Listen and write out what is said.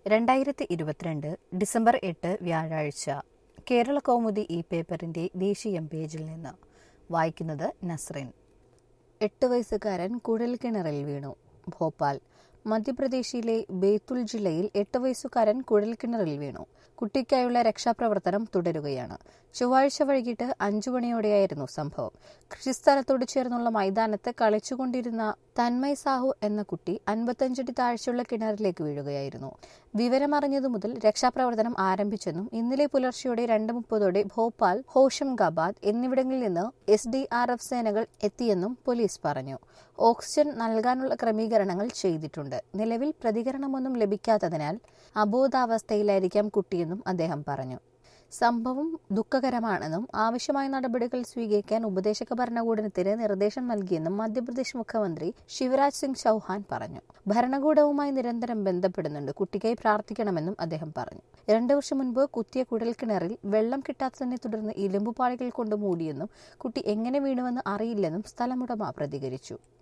രണ്ടായിരത്തി ഇരുപത്തിരണ്ട് ഡിസംബർ എട്ട് വ്യാഴാഴ്ച കേരള കൗമുദി ഈ പേപ്പറിന്റെ ദേശീയ പേജിൽ നിന്ന് വായിക്കുന്നത് നസ്റിൻ എട്ട് വയസ്സുകാരൻ കുഴൽക്കിണറിൽ വീണു ഭോപ്പാൽ മധ്യപ്രദേശിലെ ബേത്തുൽ ജില്ലയിൽ എട്ട് വയസ്സുകാരൻ കുഴൽക്കിണറിൽ വീണു കുട്ടിക്കായുള്ള രക്ഷാപ്രവർത്തനം തുടരുകയാണ് ചൊവ്വാഴ്ച വൈകിട്ട് അഞ്ചു മണിയോടെയായിരുന്നു സംഭവം കൃഷിസ്ഥലത്തോട് ചേർന്നുള്ള മൈതാനത്ത് കളിച്ചുകൊണ്ടിരുന്ന തന്മയ് സാഹു എന്ന കുട്ടി അൻപത്തഞ്ചടി താഴ്ചയുള്ള കിണറിലേക്ക് വീഴുകയായിരുന്നു വിവരമറിഞ്ഞതു മുതൽ രക്ഷാപ്രവർത്തനം ആരംഭിച്ചെന്നും ഇന്നലെ പുലർച്ചെയോടെ രണ്ട് മുപ്പതോടെ ഭോപ്പാൽ ഹോഷംഗാബാദ് എന്നിവിടങ്ങളിൽ നിന്ന് എസ് ഡി ആർ എഫ് സേനകൾ എത്തിയെന്നും പോലീസ് പറഞ്ഞു ഓക്സിജൻ നൽകാനുള്ള ക്രമീകരണങ്ങൾ ചെയ്തിട്ടുണ്ട് നിലവിൽ പ്രതികരണമൊന്നും ലഭിക്കാത്തതിനാൽ അബോധാവസ്ഥയിലായിരിക്കാം കുട്ടിയെന്നും അദ്ദേഹം പറഞ്ഞു സംഭവം ദുഃഖകരമാണെന്നും ആവശ്യമായ നടപടികൾ സ്വീകരിക്കാൻ ഉപദേശക ഭരണകൂടത്തിന് നിർദ്ദേശം നൽകിയെന്നും മധ്യപ്രദേശ് മുഖ്യമന്ത്രി ശിവരാജ് സിംഗ് ചൌഹാൻ പറഞ്ഞു ഭരണകൂടവുമായി നിരന്തരം ബന്ധപ്പെടുന്നുണ്ട് കുട്ടിക്കായി പ്രാർത്ഥിക്കണമെന്നും അദ്ദേഹം പറഞ്ഞു രണ്ടു വർഷം മുൻപ് കുത്തിയ കുഴൽക്കിണറിൽ വെള്ളം കിട്ടാത്തതിനെ തുടർന്ന് ഇലമ്പുപാളികൾ കൊണ്ട് മൂടിയെന്നും കുട്ടി എങ്ങനെ വീണുവെന്ന് അറിയില്ലെന്നും സ്ഥലമുടമ പ്രതികരിച്ചു